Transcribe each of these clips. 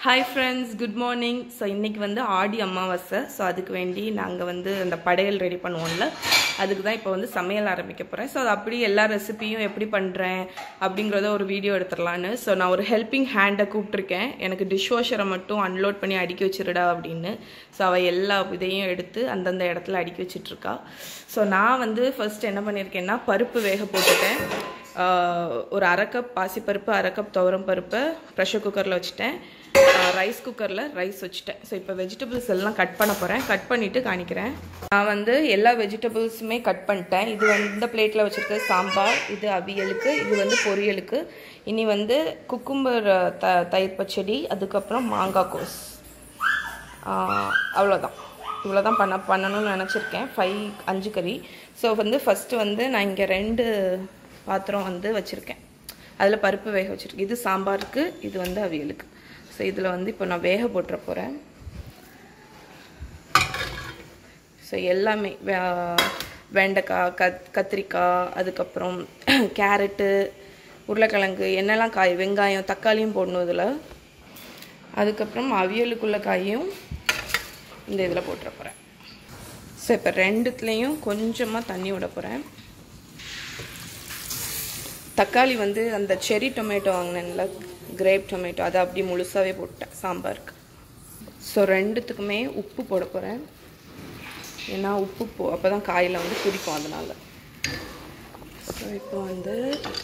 Hi friends good morning so இன்றைக்கி வந்து ஆடி அமாவாசை ஸோ அதுக்கு வேண்டி நாங்கள் வந்து அந்த படையல் ரெடி பண்ணுவோம்ல அதுக்கு தான் இப்போ வந்து சமையல் ஆரம்பிக்க போகிறேன் ஸோ அது அப்படி எல்லா ரெசிபியும் எப்படி பண்ணுறேன் அப்படிங்கிறத ஒரு வீடியோ எடுத்துடலான்னு ஸோ நான் ஒரு ஹெல்பிங் ஹேண்டை கூப்பிட்ருக்கேன் எனக்கு டிஷ் வாஷரை மட்டும் அன்லோட் பண்ணி அடுக்கி வச்சிருடா அப்படின்னு ஸோ அவள் எல்லா இதையும் எடுத்து அந்தந்த இடத்துல அடுக்கி வச்சிட்ருக்கா ஸோ நான் வந்து ஃபர்ஸ்ட் என்ன பண்ணியிருக்கேன்னா பருப்பு வேக போட்டுட்டேன் ஆஹ் ஒரு அரை கப் பாசிப்பருப்பு அரை கப் துவரம் பருப்பை ப்ரெஷர் குக்கரில் வச்சுட்டேன் ரைஸ் குக்கரில் ரைஸ் வச்சுட்டேன் ஸோ இப்போ வெஜிடபிள்ஸ் எல்லாம் கட் பண்ண போகிறேன் கட் பண்ணிவிட்டு காணிக்கிறேன் நான் வந்து எல்லா வெஜிடபிள்ஸுமே கட் பண்ணிட்டேன் இது வந்து இந்த பிளேட்டில் வச்சுருக்க சாம்பார் இது அவியலுக்கு இது வந்து பொரியலுக்கு இனி வந்து குக்கும்பர் த தயிர் பச்சடி அதுக்கப்புறம் மாங்காய் கோஸ் அவ்வளோதான் இவ்வளோ தான் பண்ண பண்ணணும்னு நினச்சிருக்கேன் ஃபைவ் அஞ்சு கறி ஸோ வந்து ஃபஸ்ட்டு வந்து நான் இங்கே ரெண்டு பாத்திரம் வந்து வச்சுருக்கேன் அதில் பருப்பு வேக வச்சுருக்கேன் இது சாம்பாருக்கு இது வந்து அவியலுக்கு ஸோ இதில் வந்து இப்போ நான் வேக போட்டுற போகிறேன் ஸோ எல்லாமே வே- வெண்டைக்காய் கத் கத்திரிக்காய் அதுக்கப்புறம் கேரட்டு உருளைக்கிழங்கு என்னெல்லாம் காய் வெங்காயம் தக்காளியும் போடணும் இதில் அதுக்கப்புறம் அவியலுக்குள்ள காயும் இந்த இதில் போட்டுற போகிறேன் ஸோ இப்போ ரெண்டுத்துலேயும் கொஞ்சமாக தண்ணி விட போகிறேன் தக்காளி வந்து அந்த செரி டொமேட்டோ வாங்கினேன்ல கிரேப் டொமேட்டோ அதை அப்படி முழுசாகவே போட்டேன் சாம்பாருக்கு ஸோ ரெண்டுத்துக்குமே உப்பு போட போகிறேன் ஏன்னா உப்பு போ அப்போ தான் காயில் வந்து பிடிக்கும் அதனால் ஸோ இப்போ வந்து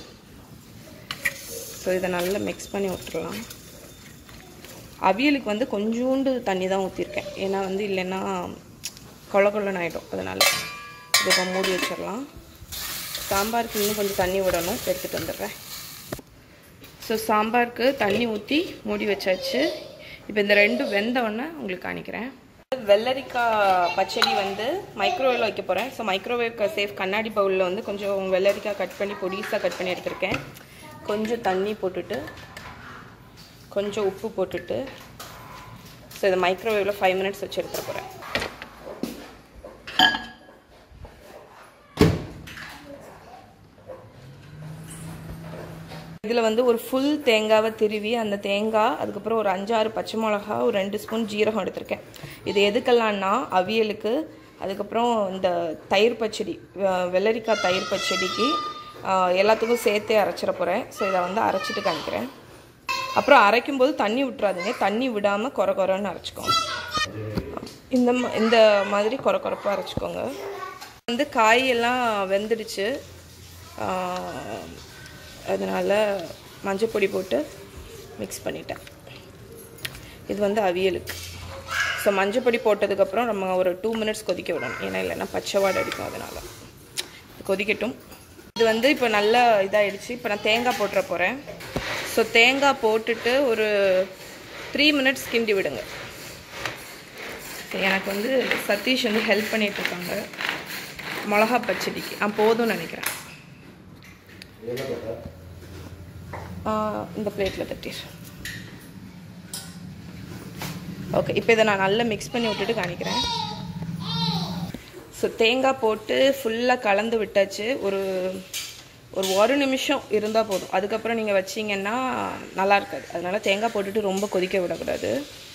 ஸோ இதை நல்லா மிக்ஸ் பண்ணி விட்டுறலாம் அவியலுக்கு வந்து கொஞ்சோண்டு தண்ணி தான் ஊற்றிருக்கேன் ஏன்னா வந்து இல்லைன்னா கொல கொலன்னு ஆகிடும் அதனால் இதை இப்போ மூடி வச்சிடலாம் சாம்பாருக்கு இன்னும் கொஞ்சம் தண்ணி விடணும் எடுத்துகிட்டு வந்துடுறேன் ஸோ சாம்பாருக்கு தண்ணி ஊற்றி மூடி வச்சாச்சு இப்போ இந்த ரெண்டும் வெந்த உடனே உங்களுக்கு காணிக்கிறேன் வெள்ளரிக்காய் பச்சடி வந்து மைக்ரோவேவில் வைக்க போகிறேன் ஸோ மைக்ரோவேவ் சேஃப் கண்ணாடி பவுலில் வந்து கொஞ்சம் வெள்ளரிக்காய் கட் பண்ணி பொடிசாக கட் பண்ணி எடுத்திருக்கேன் கொஞ்சம் தண்ணி போட்டுட்டு கொஞ்சம் உப்பு போட்டுட்டு ஸோ இதை மைக்ரோவேவில் ஃபைவ் மினிட்ஸ் வச்சு எடுத்துட போகிறேன் இதில் வந்து ஒரு ஃபுல் தேங்காவை திருவி அந்த தேங்காய் அதுக்கப்புறம் ஒரு அஞ்சாறு பச்சை மிளகா ஒரு ரெண்டு ஸ்பூன் ஜீரகம் எடுத்திருக்கேன் இது எதுக்கெல்லாம்னா அவியலுக்கு அதுக்கப்புறம் இந்த தயிர் பச்சடி வெ- வெள்ளரிக்காய் தயிர் பச்சடிக்கு ஆஹ், எல்லாத்துக்கும் சேர்த்தே அரைச்சிட போகிறேன் ஸோ இதை வந்து அரைச்சிட்டு காமிக்கிறேன் அப்புறம் அரைக்கும் போது தண்ணி விட்டுறாதீங்க தண்ணி விடாமல் கொர கொரன்னு அரைச்சிக்கோங்க இந்த ம- இந்த மாதிரி கொர கொரப்பாக அரைச்சிக்கோங்க வந்து காயெல்லாம் வெந்துடுச்சு ஆஹ், அதனால் மஞ்சள் பொடி போட்டு மிக்ஸ் பண்ணிட்டேன் இது வந்து அவியலுக்கு ஸோ மஞ்சள் பொடி போட்டதுக்கப்புறம் நம்ம ஒரு டூ மினிட்ஸ் கொதிக்க விடணும் ஏன்னா இல்லைன்னா பச்சை வாடை அடிக்கும் அதனால் கொதிக்கட்டும் இது வந்து இப்போ நல்லா இதாகிடுச்சு இப்போ நான் தேங்காய் போட்டுற போகிறேன் ஸோ தேங்காய் போட்டுட்டு ஒரு த்ரீ மினிட்ஸ் கிண்டி விடுங்க So, எனக்கு வந்து சதீஷ் வந்து ஹெல்ப் பண்ணிகிட்ருக்காங்க மிளகா பச்சடிக்கு ஆ போதும்னு நினைக்கிறேன் ஆ, இந்த பிளேட்டில் தட்டிடு ஓகே இப்போ இதை நான் நல்லா மிக்ஸ் பண்ணி விட்டுட்டு காணிக்கிறேன் ஸோ தேங்காய் போட்டு ஃபுல்லாக கலந்து விட்டாச்சு ஒரு ஒரு ஒரு நிமிஷம் இருந்தால் போதும் அதுக்கப்புறம் நீங்கள் வச்சீங்கன்னா நல்லா இருக்காது அதனால தேங்காய் போட்டுட்டு ரொம்ப கொதிக்க விடக்கூடாது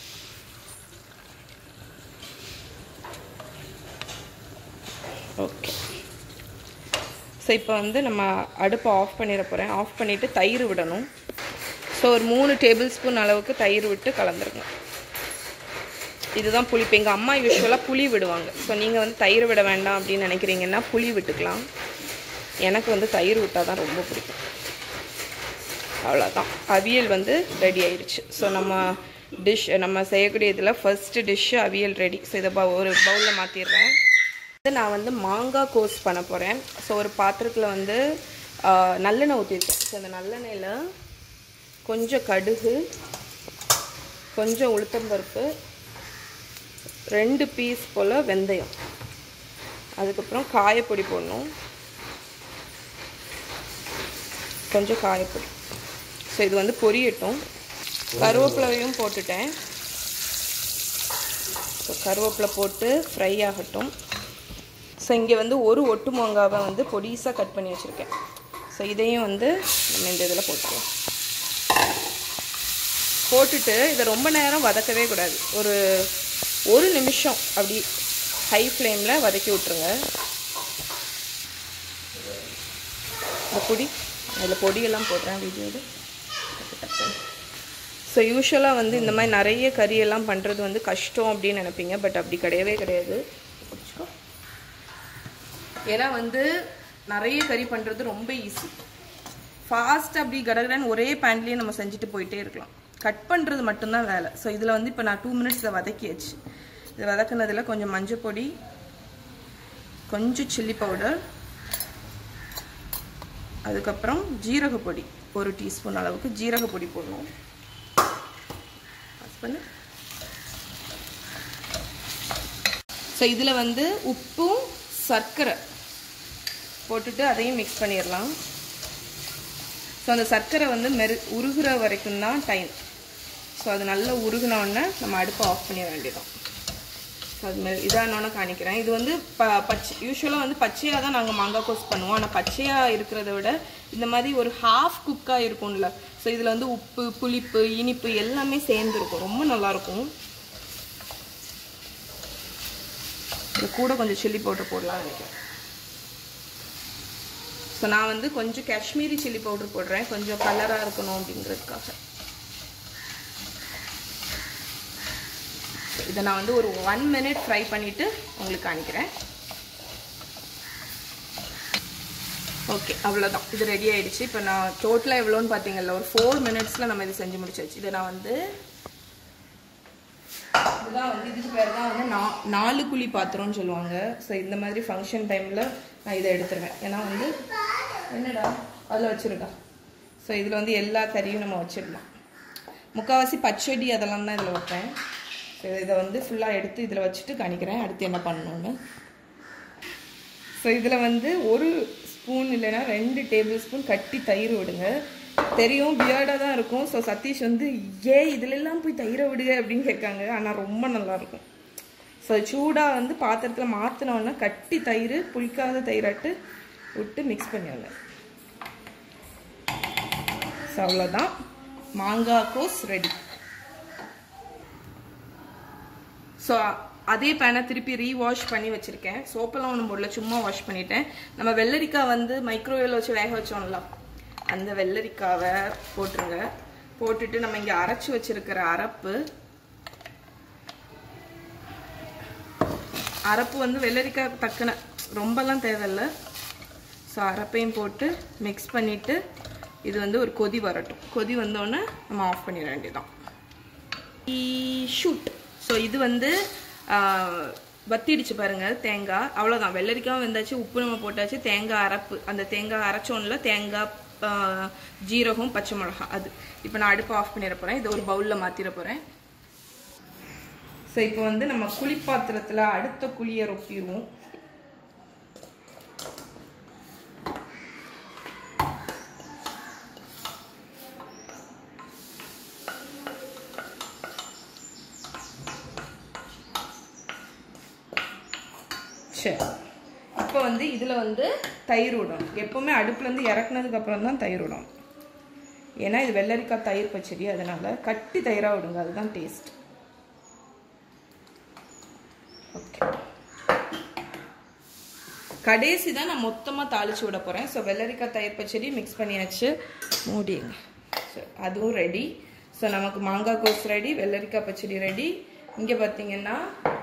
ஓகே ஸோ இப்போ வந்து நம்ம அடுப்பை ஆஃப் பண்ணிட போகிறேன் ஆஃப் பண்ணிவிட்டு தயிர் விடணும் ஸோ ஒரு மூணு டேபிள் ஸ்பூன் அளவுக்கு தயிர் விட்டு கலந்துருங்க இதுதான் புளிப்பு எங்கள் அம்மா யூஸ்வலாக புளி விடுவாங்க ஸோ நீங்கள் வந்து தயிர் விட வேண்டாம் அப்படின்னு நினைக்கிறீங்கன்னா புளி விட்டுக்கலாம் எனக்கு வந்து தயிர் விட்டால் தான் ரொம்ப பிடிக்கும் அவ்வளோதான் அவியல் வந்து ரெடி ஆயிடுச்சு ஸோ நம்ம டிஷ் நம்ம செய்யக்கூடிய இதில் first dish aviyal ready so இதை ப- ஒரு பவுலில் மாற்றிடுறேன் வந்து நான் வந்து மாங்காய் கோஸ் பண்ண போகிறேன் ஸோ ஒரு பாத்திரத்தில் வந்து ஆ, நல்லெண்ணெய் ஊற்றிருக்கேன் ஸோ அந்த நல்லெண்ணெயில் கொஞ்சம் கடுகு கொஞ்சம் உளுத்தம்பருப்பு ரெண்டு பீஸ் போல் வெந்தயம் அதுக்கப்புறம் காயப்பொடி போடணும் கொஞ்சம் காயப்பொடி ஸோ இது வந்து பொரியட்டும் கருவேப்பிலையும் போட்டுட்டேன் ஸோ கருவேப்பிலை போட்டு ஃப்ரை ஆகட்டும் ஸோ இங்கே வந்து ஒரு ஒட்டு மாங்காவை வந்து பொடிசாக கட் பண்ணி வச்சுருக்கேன் ஸோ இதையும் வந்து நம்ம இந்த இதில் போட்டுருவோம் போட்டுட்டு இதை ரொம்ப நேரம் வதக்கவே கூடாது ஒரு ஒரு நிமிஷம் அப்படி ஹை ஃப்ளேமில் வதக்கி விட்ருங்க இந்த பொடி அதில் பொடியெல்லாம் போடுறேன் வீடியோவில் ஸோ யூஸ்வலாக வந்து இந்த மாதிரி நிறைய கறியெல்லாம் பண்ணுறது வந்து கஷ்டம் அப்படின்னு நினைப்பீங்க பட் அப்படி கிடையவே கிடையாது பிடிச்சிக்கோ ஏன்னா வந்து நிறைய கறி பண்ணுறது ரொம்ப ஈஸி ஃபாஸ்ட் அப்படி கடகடன்னு ஒரே பேன்லேயே நம்ம செஞ்சுட்டு போயிட்டே இருக்கலாம் கட் பண்ணுறது மட்டும்தான் வேலை ஸோ இதில் வந்து இப்போ நான் டூ மினிட்ஸ் இதை வதக்கியாச்சு இதை வதக்குனதில் கொஞ்சம் மஞ்சள் பொடி கொஞ்சம் சில்லி பவுடர் அதுக்கப்புறம் ஜீரக பொடி ஒரு டீஸ்பூன் அளவுக்கு ஜீரக பொடி போடணும் பண்ணு ஸோ இதில் வந்து உப்பும் சர்க்கரை போட்டுட்டு அதையும் மிக்ஸ் பண்ணிடலாம் ஸோ அந்த சர்க்கரை வந்து மெரு உருகுற வரைக்கும் தான் டைம் ஸோ அது நல்லா உருகினோடனே நம்ம அடுப்பை ஆஃப் பண்ணிட வேண்டியதான் ஸோ அது மெ இதானோன்னு காணிக்கிறேன் இது வந்து ப பச்சை யூஸ்வலாக வந்து பச்சையாக தான் நாங்கள் மாங்காய் கோஸ் பண்ணுவோம் ஆனால் பச்சையாக இருக்கிறத விட இந்த மாதிரி ஒரு ஹாஃப் குக்காக இருக்கும்ல ஸோ இதில் வந்து உப்பு புளிப்பு இனிப்பு எல்லாமே சேர்ந்துருக்கும் ரொம்ப நல்லாயிருக்கும் இது கூட கொஞ்சம் சில்லி பவுடர் போடலாம்னு நினைக்கிறேன் ஸோ நான் வந்து கொஞ்சம் காஷ்மீரி சில்லி பவுடர் போடுறேன் கொஞ்சம் கலராக இருக்கணும் அப்படிங்கிறதுக்காக இதை நான் வந்து ஒரு ஒன் மினிட் ஃப்ரை பண்ணிவிட்டு உங்களுக்கு காணிக்கிறேன் ஓகே அவ்வளோதான் இது ரெடி ஆயிடுச்சு இப்போ நான் டோட்டலாக எவ்வளோன்னு பார்த்தீங்கல்ல ஒரு ஃபோர் மினிட்ஸில் நம்ம இது செஞ்சு முடிச்சாச்சு இதை நான் வந்து இதுதான் வந்து இதுக்கு பேர் தான் வந்து நா நாலு குழி பாத்திரம்னு சொல்லுவாங்க ஸோ இந்த மாதிரி ஃபங்க்ஷன் டைமில் நான் இதை எடுத்துருவேன் ஏன்னா வந்து என்னடா அதில் வச்சுருக்கா ஸோ இதில் வந்து எல்லா கறியும் நம்ம வச்சிடலாம் முக்கால்வாசி பச்சடி அதெல்லாம் தான் இதில் வைப்பேன் ஸோ இதை வந்து ஃபுல்லாக எடுத்து இதில் வச்சுட்டு காணிக்கிறேன் அடுத்து என்ன பண்ணணும்னு ஸோ இதில் வந்து ஒரு ஸ்பூன் இல்லைன்னா ரெண்டு டேபிள் ஸ்பூன் கட்டி தயிர் விடுங்க தெரியும் பியர்டாக தான் இருக்கும் ஸோ சதீஷ் வந்து ஏ இதுலெல்லாம் போய் தயிரை விடுங்க அப்படின்னு கேட்காங்க ஆனால் ரொம்ப நல்லாயிருக்கும் ஸோ சூடாக வந்து பாத்திரத்தில் மாற்றினோன்னா கட்டி தயிர் புளிக்காத தயிராட்டு விட்டு மிக்ஸ் பண்ணிடுங்க ஸோ அவ்வளோதான் மாங்காய் கோஸ் ரெடி ஸோ அதே பேனை திருப்பி ரீவாஷ் பண்ணி வச்சுருக்கேன் சோப்பெல்லாம் ஒன்றும் போடல சும்மா வாஷ் பண்ணிட்டேன் நம்ம வெள்ளரிக்காய் வந்து மைக்ரோவேவில் வச்சு வேக வச்சோம்ல அந்த வெள்ளரிக்காவை போட்டுருங்க போட்டுட்டு நம்ம இங்கே அரைச்சி வச்சிருக்கிற அரப்பு அரப்பு வந்து வெள்ளரிக்காய் தக்கன ரொம்பலாம் தேவையில்ல ஸோ அரப்பையும் போட்டு மிக்ஸ் பண்ணிவிட்டு இது வந்து ஒரு கொதி வரட்டும் கொதி வந்தோடனே நம்ம ஆஃப் பண்ணிட வேண்டியதான் ஷூட் ஸோ இது வந்து வத்திடுச்சு பாருங்க தேங்காய் அவ்வளோதான் வெள்ளரிக்காயும் வெந்தாச்சு உப்பு நம்ம போட்டாச்சு தேங்காய் அரைப்பு அந்த தேங்காய் அரைச்சோன்ல தேங்காய் ஆ, ஜீரகம் பச்சை மிளகா அது இப்போ நான் அடுப்பு ஆஃப் பண்ணிட போகிறேன் இதை ஒரு பவுலில் மாற்றிட போகிறேன் ஸோ இப்போ வந்து நம்ம குழிப்பாத்திரத்தில் அடுத்த குழியை ரொப்பிடுவோம் சரி இப்போ வந்து இதில் வந்து தயிர் விடணும் எப்போவுமே அடுப்புலேருந்து இறக்குனதுக்கு அப்புறம் தான் தயிர் விடணும் ஏன்னா இது வெள்ளரிக்காய் தயிர் பச்சடி அதனால கட்டி தயிராக விடுங்க அதுதான் டேஸ்ட் ஓகே கடைசி தான் நான் மொத்தமாக தாளிச்சு விட போகிறேன் ஸோ வெள்ளரிக்காய் தயிர் பச்சடி மிக்ஸ் பண்ணியாச்சு மூடிங்க ஸோ அதுவும் ரெடி ஸோ நமக்கு மாங்காய் கோஸ் ரெடி வெள்ளரிக்காய் பச்சடி ரெடி இங்கே பார்த்தீங்கன்னா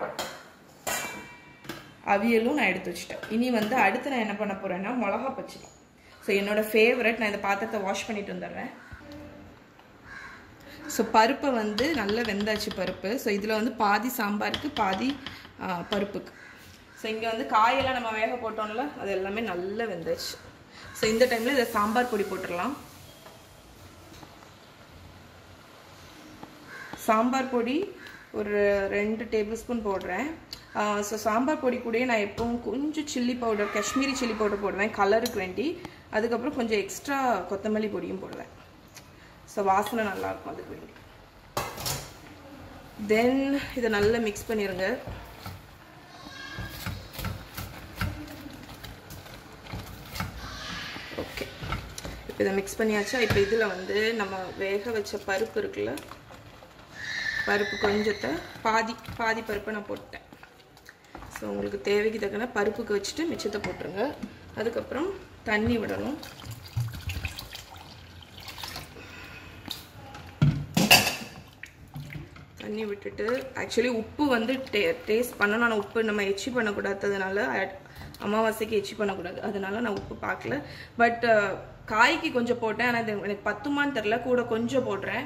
அவியலும் நான் எடுத்து வச்சுட்டேன் இனி வந்து அடுத்து நான் என்ன பண்ண போறேன்னா மிளகா பச்சடி ஸோ என்னோட ஃபேவரட் நான் இந்த பாத்திரத்தை வாஷ் பண்ணிட்டு வந்துடுறேன் ஸோ பருப்பை வந்து நல்லா வெந்தாச்சு பருப்பு ஸோ இதில் வந்து பாதி சாம்பாருக்கு பாதி ஆ, பருப்புக்கு ஸோ இங்கே வந்து காயெல்லாம் நம்ம வேக போட்டோம்ல அது எல்லாமே நல்லா வெந்தாச்சு ஸோ இந்த டைமில் இதை சாம்பார் பொடி போட்டுடலாம் சாம்பார் பொடி ஒரு ரெண்டு டேபிள் ஸ்பூன் போடுறேன் ஸோ சாம்பார் பொடி கூடயே நான் எப்பவும் கொஞ்சம் chilli powder Kashmiri chilli powder போடுவேன் கலருக்கு வேண்டி அதுக்கப்புறம் கொஞ்சம் எக்ஸ்ட்ரா கொத்தமல்லி பொடியும் போடுவேன் ஸோ வாசனை நல்லாயிருக்கும் அதுக்கு வேண்டி தென் இதை நல்லா மிக்ஸ் பண்ணிடுங்க ஓகே இப்போ இதை மிக்ஸ் பண்ணியாச்சா இப்போ இதில் வந்து நம்ம வேக வச்ச பருப்பு இருக்குல்ல பருப்பு கொஞ்சத்தை பாதி பாதி பருப்பை நான் போட்டேன் ஸோ உங்களுக்கு தேவைக்கு தக்கன பருப்புக்கு வச்சுட்டு மிச்சத்தை போட்டுருங்க அதுக்கப்புறம் தண்ணி விடணும் தண்ணி விட்டுட்டு ஆக்சுவலி உப்பு வந்து டே டேஸ்ட் பண்ணணும் ஆனால் உப்பு நம்ம எச்சி பண்ணக்கூடாததுனால add- அமாவாசைக்கு எச்சி பண்ணக்கூடாது அதனால நான் உப்பு பார்க்கல பட் காய்க்கு கொஞ்சம் போட்டேன் ஆனால் இது எனக்கு பத்துமான்னு தெரில கூட கொஞ்சம் போடுறேன்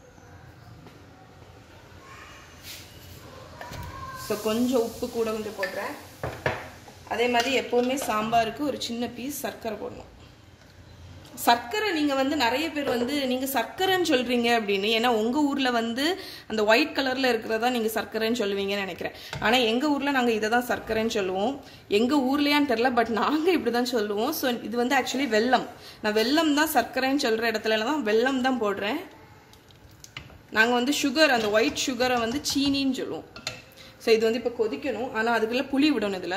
ஸோ கொஞ்சம் உப்பு கூட கொஞ்சம் போடுறேன் அதே மாதிரி எப்போவுமே சாம்பாருக்கு ஒரு சின்ன பீஸ் சர்க்கரை போடணும் சர்க்கரை நீங்கள் வந்து நிறைய பேர் வந்து நீங்கள் சர்க்கரைன்னு சொல்கிறீங்க அப்படின்னு ஏன்னா உங்கள் ஊரில் வந்து அந்த ஒயிட் கலரில் இருக்கிறதா நீங்கள் சர்க்கரைன்னு சொல்லுவீங்கன்னு நினைக்கிறேன் ஆனால் எங்கள் ஊரில் நாங்கள் இதை தான் சர்க்கரைன்னு சொல்லுவோம் எங்கள் ஊர்லையான்னு தெரில பட் நாங்கள் இப்படி தான் சொல்லுவோம் ஸோ இது வந்து ஆக்சுவலி வெல்லம் நான் வெல்லம் தான் சர்க்கரைன்னு சொல்கிற இடத்துல தான் வெல்லம் தான் போடுறேன் நாங்கள் வந்து சுகர் அந்த ஒயிட் சுகரை வந்து சீனின்னு சொல்லுவோம் ஸோ இது வந்து இப்போ கொதிக்கணும் ஆனால் அதுக்குள்ளே புளி விடணும் இதில்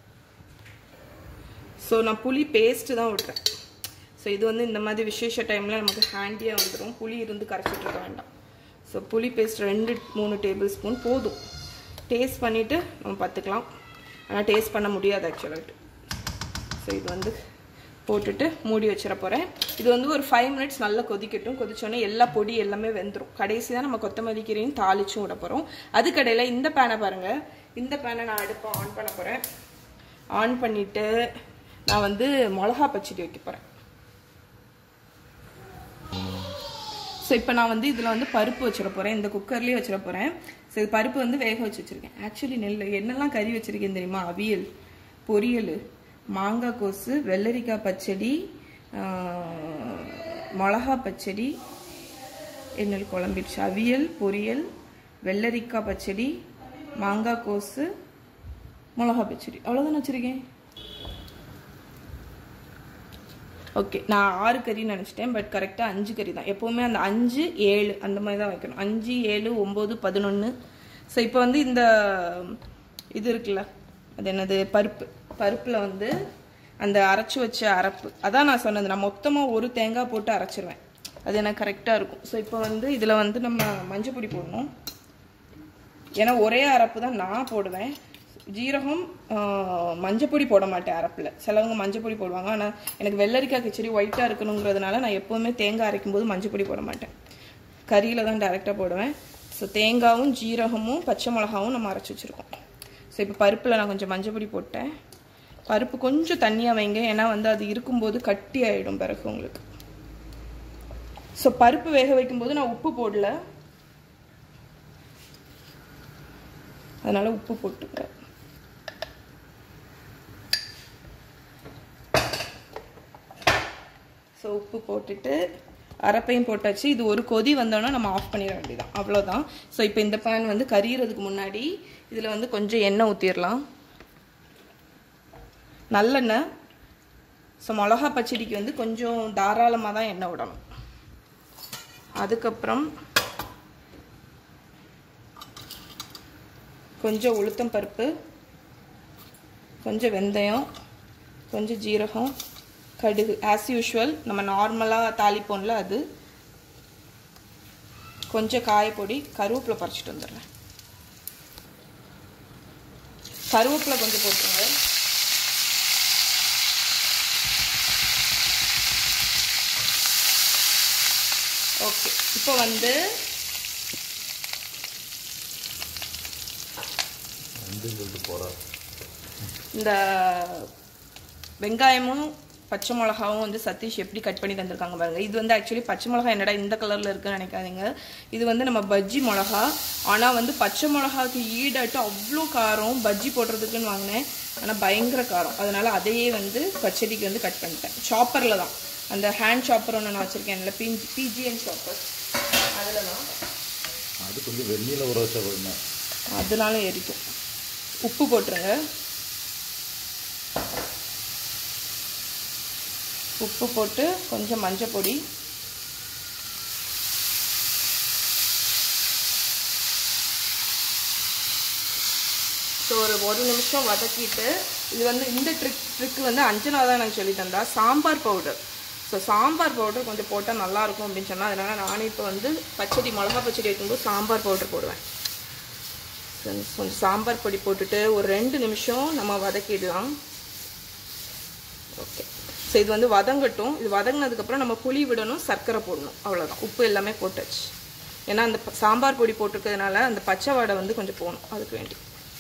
ஸோ நான் புளி பேஸ்ட்டு தான் விடுறேன் ஸோ இது வந்து இந்த மாதிரி விசேஷ டைமில் நமக்கு ஹேண்டியாக வந்துடும் புளி இருந்து கரைச்சிட்டு இருக்க வேண்டாம் ஸோ புளி பேஸ்ட் ரெண்டு மூணு டேபிள் ஸ்பூன் போதும் டேஸ்ட் பண்ணிவிட்டு நம்ம பார்த்துக்கலாம் ஆனால் டேஸ்ட் பண்ண முடியாது ஆக்சுவலாகிட்டு ஸோ இது வந்து போட்டுட்டு மூடி வச்சிட போகிறேன் இது வந்து ஒரு ஃபைவ் மினிட்ஸ் நல்லா கொதிக்கட்டும் கொதிச்சோடனே எல்லா பொடி எல்லாமே வெந்துடும் கடைசி தான் நம்ம கொத்தமல்லி கீரையும் தாளிச்சும் விட போகிறோம் அதுக்கடையில் இந்த பேனை பாருங்கள் இந்த பேனை நான் அடுப்பை ஆன் பண்ண போகிறேன் ஆன் பண்ணிவிட்டு நான் வந்து மிளகா பச்சடி வைக்க போகிறேன் ஸோ இப்போ நான் வந்து இதில் வந்து பருப்பு வச்சிட போகிறேன் இந்த குக்கர்லேயே வச்சிட போகிறேன் ஸோ இது பருப்பு வந்து வேக வச்சு வச்சுருக்கேன் ஆக்சுவலி நெல் என்னெல்லாம் கறி வச்சுருக்கேன் தெரியுமா அவியல் பொரியல் மாங்காய் கோசு வெள்ளரிக்காய் பச்சடி ஆஹ், மிளகா பச்சடி என்னல் குழம்பிடுச்சு அவியல் பொரியல் வெள்ளரிக்காய் பச்சடி மாங்காய் கோசு மிளகா பச்சடி அவ்வளோதான் வச்சுருக்கேன் ஓகே நான் ஆறு கறின்னு நினச்சிட்டேன் பட் கரெக்டாக அஞ்சு கறி தான் எப்போவுமே அந்த அஞ்சு ஏழு அந்த மாதிரி தான் வைக்கணும் அஞ்சு ஏழு ஒம்பது பதினொன்று ஸோ இப்போ வந்து இந்த இது இருக்குல்ல அது என்னது பருப்பு பருப்பில் வந்து அந்த அரைச்சி வச்ச அரைப்பு அதான் நான் சொன்னது நான் மொத்தமாக ஒரு தேங்காய் போட்டு அரைச்சிருவேன் அது எனக்கு கரெக்டாக இருக்கும் ஸோ இப்போ வந்து இதில் வந்து நம்ம மஞ்சள் பொடி போடணும் ஏன்னா ஒரே அரப்பு தான் நான் போடுவேன் ஜீரகம் ஆஹ், மஞ்சப்பொடி போட மாட்டேன் அரப்பில் சிலவங்க மஞ்சப்பொடி போடுவாங்க ஆனால் எனக்கு வெள்ளரிக்காய் கிச்சடி ஒயிட்டாக இருக்கணுங்கிறதுனால நான் எப்போவுமே தேங்காய் அரைக்கும் போது மஞ்சப்பொடி போட மாட்டேன் கறியில் தான் டைரெக்டாக போடுவேன் ஸோ தேங்காவும் ஜீரகமும் பச்சை மிளகாவும் நம்ம அரைச்சி வச்சுருக்கோம் ஸோ இப்போ பருப்பில் நான் கொஞ்சம் மஞ்சப்பொடி போட்டேன் பருப்பு கொஞ்சம் தண்ணியாக வைங்க ஏன்னா வந்து அது இருக்கும்போது கட்டி ஆகிடும் பிறகு உங்களுக்கு ஸோ பருப்பு வேக வைக்கும்போது நான் உப்பு போடல அதனால உப்பு போட்டுக்க ஸோ உப்பு போட்டுட்டு அரைப்பையும் போட்டாச்சு இது ஒரு கொதி வந்தோன்னா நம்ம ஆஃப் பண்ணிட வேண்டியதான் அவ்வளோதான் ஸோ இப்போ இந்த பேன் வந்து கரியறதுக்கு முன்னாடி இதில் வந்து கொஞ்சம் எண்ணெய் ஊற்றிடலாம் நல்லெண்ணெய் ஸோ மிளகா பச்சடிக்கு வந்து கொஞ்சம் தாராளமாக தான் எண்ணெய் விடணும் அதுக்கப்புறம் கொஞ்சம் உளுத்தம் பருப்பு கொஞ்சம் வெந்தயம் கொஞ்சம் ஜீரகம் கடுகு ஆஸ் யூஷுவல் நம்ம நார்மலாக தாளிப்போம்ல அது கொஞ்சம் காயப்பொடி கருவேப்பிலை பறிச்சிட்டு வந்துடுறேன் கருவேப்பிலை கொஞ்சம் போட்டுருங்க ஓகே இப்போ வந்து இந்த வெங்காயமும் பச்சை மிளகாவும் வந்து சதீஷ் எப்படி கட் பண்ணி தந்திருக்காங்க பாருங்க இது வந்து ஆக்சுவலி பச்சை மிளகா என்னடா இந்த கலர்ல இருக்குன்னு நினைக்காதீங்க இது வந்து நம்ம பஜ்ஜி மிளகா ஆனால் வந்து பச்சை மிளகாக்கு ஈடாட்டு அவ்வளோ காரம் பஜ்ஜி போடுறதுக்குன்னு வாங்கினேன் ஆனால் பயங்கர காரம் அதனால அதையே வந்து பச்சடிக்கு வந்து கட் பண்ணிட்டேன் சாப்பரில் தான் அந்த ஹேண்ட் சாப்பர் ஒன்று நான் வச்சுருக்கேன்ல பி பிஜிஎன் சாப்பர் அதில் தான் அது கொஞ்சம் வெந்நீரில் ஊற வச்சா போதுங்க அதனால எரிக்கும் உப்பு போட்டுருங்க உப்பு போட்டு கொஞ்சம் மஞ்சள் பொடி ஸோ ஒரு ஒரு நிமிஷம் வதக்கிட்டு இது வந்து இந்த ட்ரிக் ட்ரிக் வந்து அஞ்சனா தான் எனக்கு சொல்லி தந்தா sambar powder so sambar powder கொஞ்சம் போட்டால் நல்லாயிருக்கும் அப்படின்னு சொன்னால் அதனால் நானே இப்போ வந்து பச்சடி மிளகா பச்சடி வைக்கும்போது சாம்பார் பவுடர் போடுவேன் கொஞ்சம் கொஞ்சம் சாம்பார் பொடி போட்டுட்டு ஒரு ரெண்டு நிமிஷம் நம்ம வதக்கிடலாம் ஓகே ஸோ இது வந்து வதங்கட்டும் இது வதங்கினதுக்கப்புறம் நம்ம புளி விடணும் சர்க்கரை போடணும் அவ்வளோதான் உப்பு எல்லாமே போட்டாச்சு ஏன்னா அந்த ப- சாம்பார் பொடி போட்டிருக்கிறதுனால அந்த பச்சை வடை வந்து கொஞ்சம் போகணும் அதுக்கு வேண்டி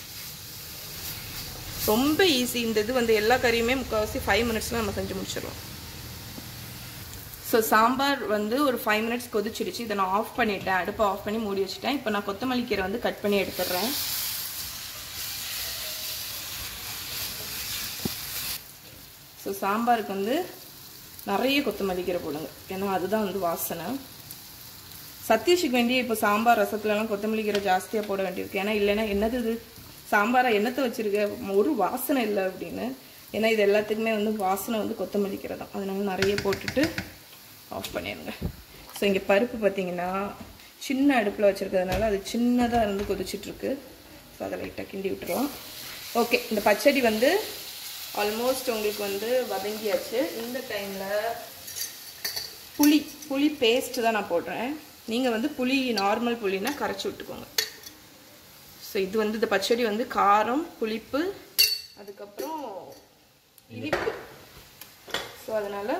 ரொம்ப ஈஸி இந்த இது வந்து எல்லா கறியுமே முக்கால்வாசி ஃபைவ் மினிட்ஸில் நம்ம செஞ்சு முடிச்சிடலாம் ஸோ சாம்பார் வந்து ஒரு ஃபைவ் மினிட்ஸ் கொதிச்சிடுச்சு இதை நான் ஆஃப் பண்ணிட்டேன் அடுப்பை ஆஃப் பண்ணி மூடி வச்சுட்டேன் இப்போ நான் கொத்தமல்லி கீரை வந்து கட் பண்ணி எடுத்துடுறேன் ஸோ சாம்பாருக்கு வந்து நிறைய கொத்தமல்லி கீரை போடுங்க ஏன்னா அதுதான் வந்து வாசனை சதீஷுக்கு வேண்டிய இப்போ சாம்பார் ரசத்துலலாம் கொத்தமல்லி கீரை ஜாஸ்தியாக போட வேண்டியிருக்கு ஏன்னா இல்லைன்னா என்னது இது சாம்பாரை என்னத்தை வச்சிருக்க ஒரு வாசனை இல்லை அப்படின்னு ஏன்னா இது எல்லாத்துக்குமே வந்து வாசனை வந்து கொத்தமல்லி கீரை தான் அதனால நிறைய போட்டுட்டு ஆஃப் பண்ணிடுங்க ஸோ இங்கே பருப்பு பார்த்தீங்கன்னா சின்ன அடுப்பில் வச்சுருக்கிறதுனால அது சின்னதாக இருந்து கொதிச்சிட்ருக்கு ஸோ அதை லைட்டாக கிண்டி விட்டுறலாம் ஓகே இந்த பச்சடி வந்து ஆல்மோஸ்ட் உங்களுக்கு வந்து வதங்கியாச்சு இந்த டைமில் புளி புளி பேஸ்ட் தான் நான் போடுறேன் நீங்கள் வந்து புளி நார்மல் புளினா கரைச்சி விட்டுக்கோங்க ஸோ இது வந்து இந்த பச்சடி வந்து காரம் புளிப்பு அதுக்கப்புறம் இனிப்பு ஸோ அதனால்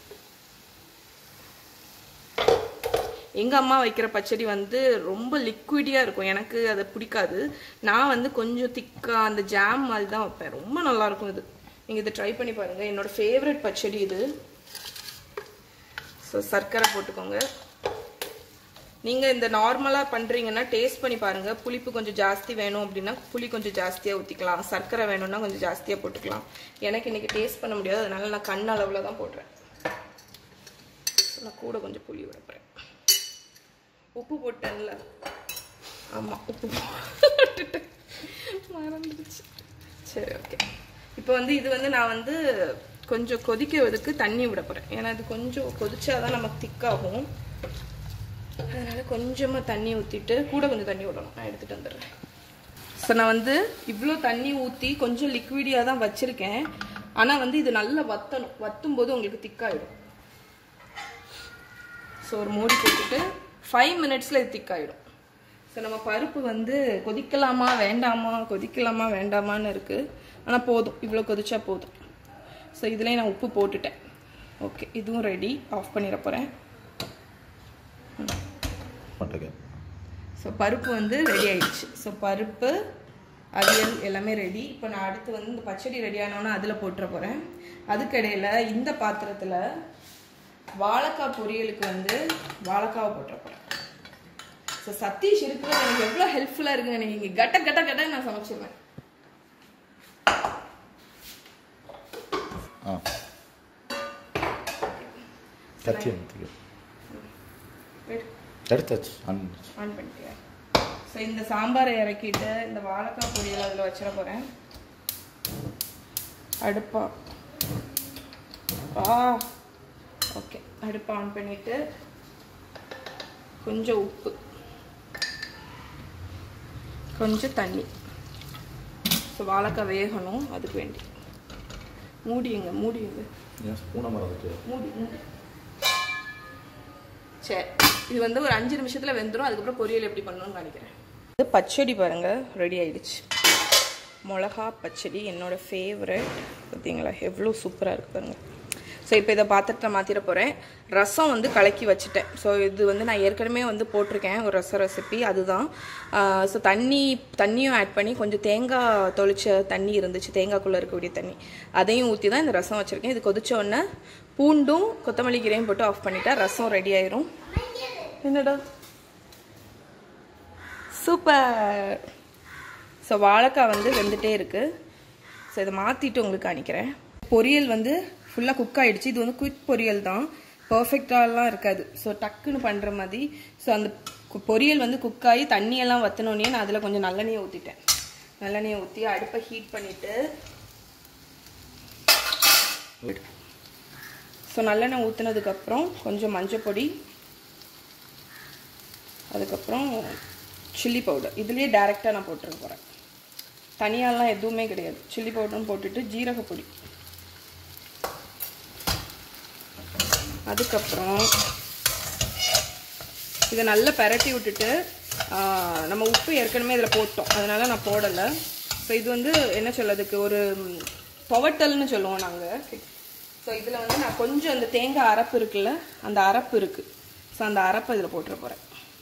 எங்கள் அம்மா வைக்கிற பச்சடி வந்து ரொம்ப லிக்விடியாக இருக்கும் எனக்கு அது பிடிக்காது நான் வந்து கொஞ்சம் திக்காக அந்த ஜாம் மாதிரி தான் வைப்பேன் ரொம்ப நல்லாயிருக்கும் இது நீங்கள் இதை ட்ரை பண்ணி பாருங்கள் என்னோட ஃபேவரட் பச்சடி இது ஸோ சர்க்கரை போட்டுக்கோங்க நீங்கள் இந்த நார்மலாக பண்ணுறீங்கன்னா டேஸ்ட் பண்ணி பாருங்கள் புளிப்பு கொஞ்சம் ஜாஸ்தி வேணும் அப்படின்னா புளி கொஞ்சம் ஜாஸ்தியாக ஊற்றிக்கலாம் சர்க்கரை வேணும்னா கொஞ்சம் ஜாஸ்தியாக போட்டுக்கலாம் எனக்கு இன்றைக்கி டேஸ்ட் பண்ண முடியாது அதனால நான் கண் அளவில் தான் போடுறேன் நான் கூட கொஞ்சம் புளி விடப்போகிறேன் உப்பு போட்டேன்ல ஆமாம் உப்பு போட்டுட்டேன் மறந்துடுச்சு சரி ஓகே இப்போ வந்து இது வந்து நான் வந்து கொஞ்சம் கொதிக்கிறதுக்கு தண்ணி விட போகிறேன் ஏன்னா இது கொஞ்சம் கொதிச்சாதான் நமக்கு திக்காகும் அதனால கொஞ்சமாக தண்ணி ஊற்றிட்டு கூட கொஞ்சம் தண்ணி விடணும் நான் எடுத்துகிட்டு வந்துடுறேன் ஸோ நான் வந்து இவ்வளோ தண்ணி ஊற்றி கொஞ்சம் லிக்விடியாக தான் வச்சுருக்கேன் ஆனால் வந்து இது நல்லா வத்தணும் வத்தும் போது உங்களுக்கு திக்காயிடும் ஸோ ஒரு மூடி போட்டுட்டு ஃபைவ் மினிட்ஸில் இது திக்காயிடும் ஸோ நம்ம பருப்பு வந்து கொதிக்கலாமா வேண்டாமா கொதிக்கலாமா வேண்டாமான்னு இருக்குது ஆனால் போதும் இவ்வளோ கொதிச்சா போதும் ஸோ இதுலேயே நான் உப்பு போட்டுட்டேன் ஓகே இதுவும் ரெடி ஆஃப் பண்ணிட போகிறேன் மாட்டேங்க ஸோ பருப்பு வந்து ரெடி ஆயிடுச்சு ஸோ பருப்பு அவியல் எல்லாமே ரெடி இப்போ நான் அடுத்து வந்து இந்த பச்சடி ரெடி ஆனோன்னா அதில் போட்டுற போகிறேன் அதுக்கடையில் இந்த பாத்திரத்தில் வாழைக்காய் பொரியலுக்கு வந்து வாழைக்காவை போட்டுற போகிறேன் ஸோ சதீஷ் இருக்கிறது எனக்கு எவ்வளோ ஹெல்ப்ஃபுல்லாக இருக்குங்க எனக்கு இங்கே கட்ட கட்ட கட்ட நான் சமைச்சிருவேன் ஆ கத்தி எடுத்துக்க எடுத்தாச்சு ஆன் பண்ணிச்சு. ஆன் பண்ணிட்டியா ஸோ இந்த சாம்பாரை இறக்கிட்டு இந்த வாழைக்காய் பொரியல் அதில் வச்சிட போகிறேன் அடுப்பா ஆ ஓகே அடுப்பை ஆன் பண்ணிட்டு கொஞ்சம் உப்பு கொஞ்சம் தண்ணி ஸோ வாழைக்காய் வேகணும் அதுக்கு வேண்டி மூடியுங்க மூடியுங்க ஏன் ஸ்பூனை மறந்துட்டு மூடி மூடி சரி இது வந்து ஒரு அஞ்சு நிமிஷத்துல வெந்துடும் அதுக்கப்புறம் பொரியல் எப்படி பண்ணணும்னு காணிக்கிறேன் இது பச்சடி பாருங்க ரெடி ஆயிடுச்சு மிளகா பச்சடி என்னோட ஃபேவரட் பார்த்தீங்களா எவ்வளோ சூப்பராக இருக்கு பாருங்க ஸோ இப்போ இதை பாத்திரத்தில் மாற்றிட போகிறேன் ரசம் வந்து கலக்கி வச்சுட்டேன் ஸோ இது வந்து நான் ஏற்கனவே வந்து போட்டிருக்கேன் ஒரு ரசம் ரெசிபி அதுதான் ஸோ தண்ணி தண்ணியும் ஆட் பண்ணி கொஞ்சம் தேங்காய் தொளிச்ச தண்ணி இருந்துச்சு தேங்காய்க்குள்ளே இருக்கக்கூடிய தண்ணி அதையும் ஊற்றி தான் இந்த ரசம் வச்சுருக்கேன் இது கொதிச்ச உடனே பூண்டும் கொத்தமல்லி கீரையும் போட்டு ஆஃப் பண்ணிட்டா ரசம் ரெடி ஆயிரும் என்னடா சூப்பர் ஸோ வாழைக்காய் வந்து வெந்துட்டே இருக்கு ஸோ இதை மாற்றிட்டு உங்களுக்கு காணிக்கிறேன் பொரியல் வந்து ஃபுல்லாக குக் ஆயிடுச்சு இது வந்து குயிக் பொரியல் தான் பர்ஃபெக்டாலாம் இருக்காது ஸோ டக்குன்னு பண்ணுற மாதிரி ஸோ அந்த கு- பொரியல் வந்து குக் ஆகி தண்ணியெல்லாம் வற்றினோடனே நான் அதில் கொஞ்சம் நல்லெண்ணெயை ஊற்றிட்டேன் நல்லெண்ணெயை ஊற்றி அடுப்பை ஹீட் பண்ணிவிட்டு ஸோ நல்லெண்ணெய் ஊற்றுனதுக்கப்புறம் கொஞ்சம் மஞ்சள் பொடி அதுக்கப்புறம் சில்லி பவுடர் இதுலேயே டேரெக்டாக நான் போட்டுருக்க போகிறேன் தனியாலாம் எதுவுமே கிடையாது சில்லி பவுடரும் போட்டுட்டு ஜீரகப்பொடி அதுக்கப்புறம் இதை நல்லா பெரட்டி விட்டுட்டு ஆ, நம்ம உப்பு ஏற்கனவே இதில் போட்டோம் அதனால நான் போடலை ஸோ இது வந்து என்ன சொல்லதுக்கு ஒரு ம், துவட்டல்னு சொல்லுவோம் நாங்கள் ஸோ இதில் வந்து நான் கொஞ்சம் அந்த தேங்காய் அரப்பு இருக்குல்ல அந்த அரப்பு இருக்குது ஸோ அந்த அரப்பை இதில் போட்டுற போகிறேன்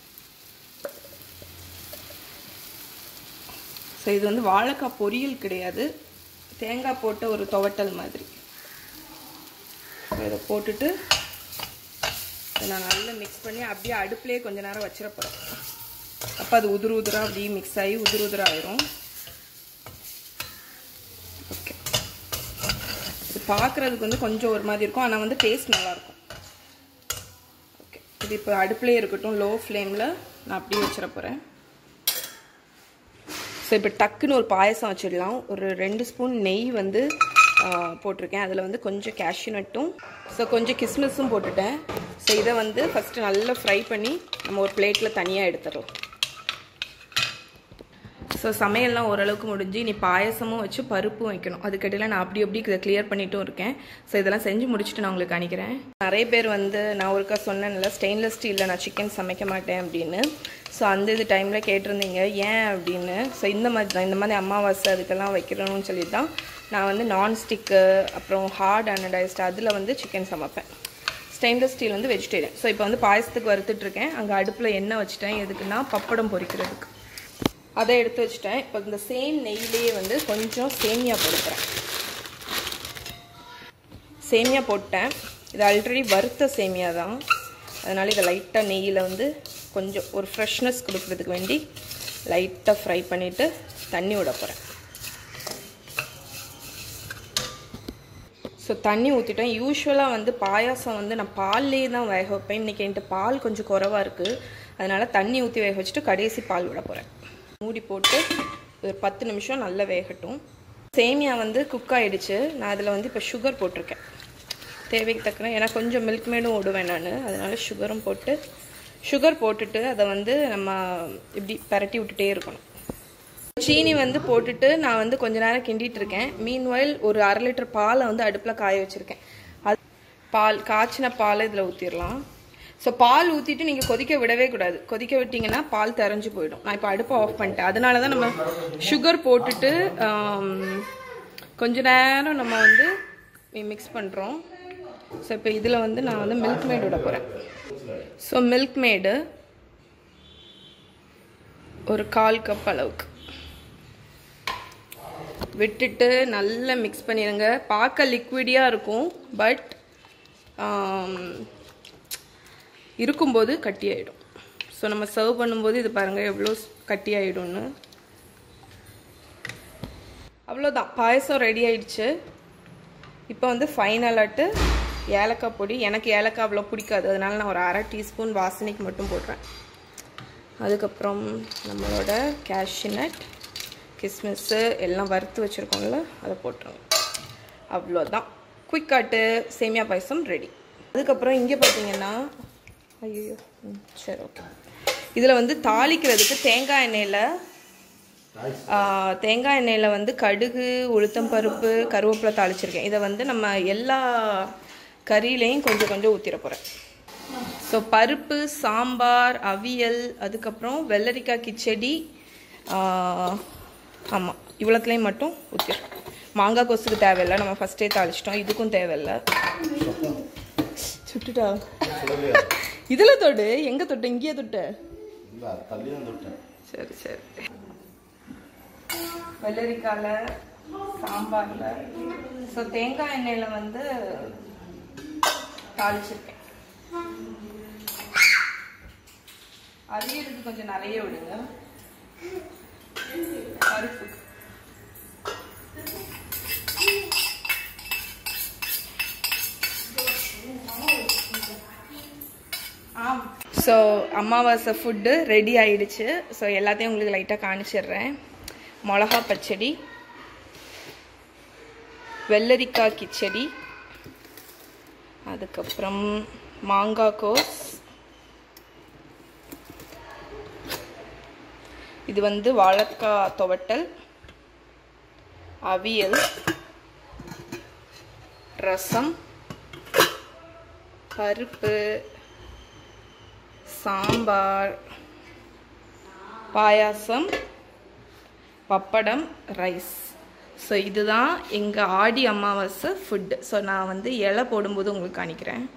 ஸோ இது வந்து வாழைக்காய் பொரியல் கிடையாது தேங்காய் போட்ட ஒரு துவட்டல் மாதிரி ஸோ இதை போட்டுட்டு இதை நான் நல்லா மிக்ஸ் பண்ணி அப்படியே அடுப்புலேயே கொஞ்ச நேரம் வச்சிட போகிறேன் அப்போ அது உதிரு உதிராக அப்படியே மிக்ஸ் ஆகி உதிரு உதிரா ஆயிரும் ஓகே இது பார்க்குறதுக்கு வந்து கொஞ்சம் ஒரு மாதிரி இருக்கும் ஆனால் வந்து டேஸ்ட் நல்லாயிருக்கும் ஓகே இது இப்போ அடுப்புலேயே இருக்கட்டும் லோ ஃப்ளேமில் நான் அப்படியே வச்சிட போகிறேன் ஸோ இப்போ டக்குன்னு ஒரு பாயசம் வச்சிடலாம் ஒரு ரெண்டு ஸ்பூன் நெய் வந்து ஆ, போட்டிருக்கேன் அதில் வந்து கொஞ்சம் கேஷ்யூ நட்டும் ஸோ கொஞ்சம் கிஸ்மிஸும் போட்டுட்டேன் ஸோ இதை வந்து ஃபஸ்ட்டு நல்லா ஃப்ரை பண்ணி நம்ம ஒரு பிளேட்டில் தனியாக எடுத்துடலாம் ஸோ சமையல்லாம் ஓரளவுக்கு முடிஞ்சு இனி பாயசமும் வச்சு பருப்பும் வைக்கணும் அதுக்கடையில் நான் அப்படி அப்படி இதை கிளியர் பண்ணிட்டும் இருக்கேன் ஸோ இதெல்லாம் செஞ்சு முடிச்சுட்டு நான் உங்களுக்கு காணிக்கிறேன் நிறைய பேர் வந்து நான் ஒருக்கா சொன்னேன்ல ஸ்டெயின்லெஸ் ஸ்டீலில் நான் சிக்கன் சமைக்க மாட்டேன் அப்படின்னு ஸோ அந்த இது டைமில் கேட்டிருந்தீங்க ஏன் அப்படின்னு ஸோ இந்த மாதிரி தான் இந்த மாதிரி அமாவாசை அதுக்கெல்லாம் வைக்கிறணும்னு சொல்லி தான் நான் வந்து நான்ஸ்டிக்கு அப்புறம் ஹார்ட் அனடைஸ்ட் அதில் வந்து சிக்கன் சமைப்பேன் ஸ்டெயின்லெஸ் ஸ்டீல் வந்து வெஜிடேரியன் ஸோ இப்போ வந்து பாயசத்துக்கு வறுத்துட்ருக்கேன் அங்கே அடுப்பில் எண்ணெய் வச்சுட்டேன் எதுக்குன்னா பப்படம் பொரிக்கிறதுக்கு அதை எடுத்து வச்சுட்டேன் இப்போ இந்த சேம் நெய்யிலேயே வந்து கொஞ்சம் சேமியா போடுக்கிறேன் சேமியா போட்டேன் இது ஆல்ரெடி வறுத்த சேமியா தான் அதனால் இதை லைட்டாக நெய்யில் வந்து கொஞ்சம் ஒரு ஃப்ரெஷ்னஸ் கொடுக்கறதுக்கு வேண்டி லைட்டாக ஃப்ரை பண்ணிவிட்டு தண்ணி விட போகிறேன் ஸோ தண்ணி ஊற்றிட்டேன் யூஸ்வலாக வந்து பாயாசம் வந்து நான் பால்லேயே தான் வேக வைப்பேன் இன்றைக்கி என்கிட்ட பால் கொஞ்சம் குறவாக இருக்குது அதனால் தண்ணி ஊற்றி வேக வச்சுட்டு கடைசி பால் விட போகிறேன் மூடி போட்டு ஒரு பத்து நிமிஷம் நல்லா வேகட்டும் சேமியா வந்து குக் ஆயிடுச்சு நான் அதில் வந்து இப்போ சுகர் போட்டிருக்கேன் தேவைக்கு தக்கன ஏன்னா கொஞ்சம் மில்க் மேடும் விடுவேன் நான் அதனால சுகரும் போட்டு சுகர் போட்டுட்டு அதை வந்து நம்ம இப்படி பரட்டி விட்டுட்டே இருக்கணும் சீனி வந்து போட்டுட்டு நான் வந்து கொஞ்ச நேரம் கிண்டிட்டு இருக்கேன் மீன்வாயில் ஒரு அரை லிட்டர் பாலை வந்து அடுப்பில் காய வச்சுருக்கேன் அது பால் காய்ச்சின பாலை இதில் ஊற்றிடலாம் ஸோ பால் ஊற்றிட்டு நீங்கள் கொதிக்க விடவே கூடாது கொதிக்க விட்டீங்கன்னா பால் தெரிஞ்சு போயிடும் நான் இப்போ அடுப்பை ஆஃப் பண்ணிட்டேன் அதனால தான் நம்ம சுகர் போட்டுட்டு ஆம், கொஞ்ச நேரம் நம்ம வந்து மிக்ஸ் பண்ணுறோம் ஸோ இப்போ இதில் வந்து நான் வந்து மில்க் மேட் விட போகிறேன் ஸோ மில்க் மேடு ஒரு கால் கப் அளவுக்கு விட்டுட்டு நல்லா மிக்ஸ் பண்ணிடுங்க பார்க்க லிக்விடியாக இருக்கும் பட் இருக்கும்போது கட்டி ஆகிடும் ஸோ நம்ம சர்வ் பண்ணும்போது இது பாருங்கள் எவ்வளோ கட்டி ஆகிடும்னு அவ்வளோதான் பாயசம் ரெடி ஆயிடுச்சு இப்போ வந்து ஃபைனலாட்டு ஏலக்காய் பொடி எனக்கு ஏலக்காய் அவ்வளோ பிடிக்காது அதனால நான் ஒரு அரை டீஸ்பூன் வாசனைக்கு மட்டும் போடுறேன் அதுக்கப்புறம் நம்மளோட cashew நட் கிஸ்மிஸ்ஸு எல்லாம் வறுத்து வச்சுருக்கோம்ல அதை போட்டுருங்க அவ்வளோதான் குயிக்காட்டு சேமியா பாயசம் ரெடி அதுக்கப்புறம் இங்கே பார்த்தீங்கன்னா ஐயோ ம் சரி ஓகே இதில் வந்து தாளிக்கிறதுக்கு தேங்காய் எண்ணெயில் ஆ, தேங்காய் எண்ணெயில் வந்து கடுகு உளுத்தம் பருப்பு கருவேப்பிலை தாளிச்சிருக்கேன் இதை வந்து நம்ம எல்லா கறியிலையும் கொஞ்சம் கொஞ்சம் ஊற்றிட போகிறேன் ஸோ பருப்பு சாம்பார் அவியல் அதுக்கப்புறம் வெள்ளரிக்காய் கிச்சடி ஆமாம் இவ்வளோத்துலேயும் மட்டும் ஊற்றிடும் மாங்காய் கொசுக்கு தேவையில்லை நம்ம ஃபஸ்ட்டே தாளிச்சிட்டோம் இதுக்கும் தேவையில்லை சுட்டுட்டா இதில் தொட்டு எங்கே தொட்டு இங்கேயே தொட்டு இல்லை தள்ளி தான் விட்டேன் சரி சரி வெள்ளரிக்காயில் சாம்பாரில் ஸோ தேங்காய் எண்ணெயில் வந்து தாளிச்சிருக்கேன் அவியலுக்கு கொஞ்சம் நிறைய விடுங்க பருப்புக்கு ஸோ அமாவாசை ஃபுட்டு ரெடி ஆயிடுச்சு ஸோ எல்லாத்தையும் உங்களுக்கு லைட்டாக காணிச்சிடுறேன் மிளகா பச்சடி வெள்ளரிக்காய் கிச்சடி அதுக்கப்புறம் மாங்காய் கோஸ் இது வந்து வாழைக்காய் துவட்டல் அவியல் ரசம் பருப்பு சாம்பார் பாயாசம் பப்படம் ரைஸ் ஸோ இதுதான் எங்கள் ஆடி அமாவாசை ஃபுட்டு ஸோ நான் வந்து இலை போடும்போது உங்களுக்கு காணிக்கிறேன்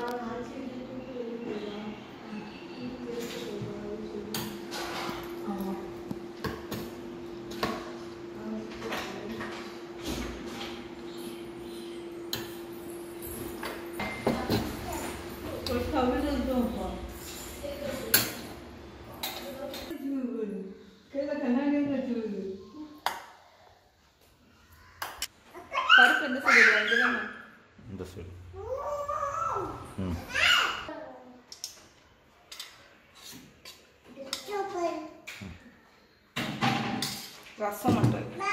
பருப்பு எந்த சைடு இதுதானே இந்த சைடு ம் ரசம் மட்டும் இருக்கு.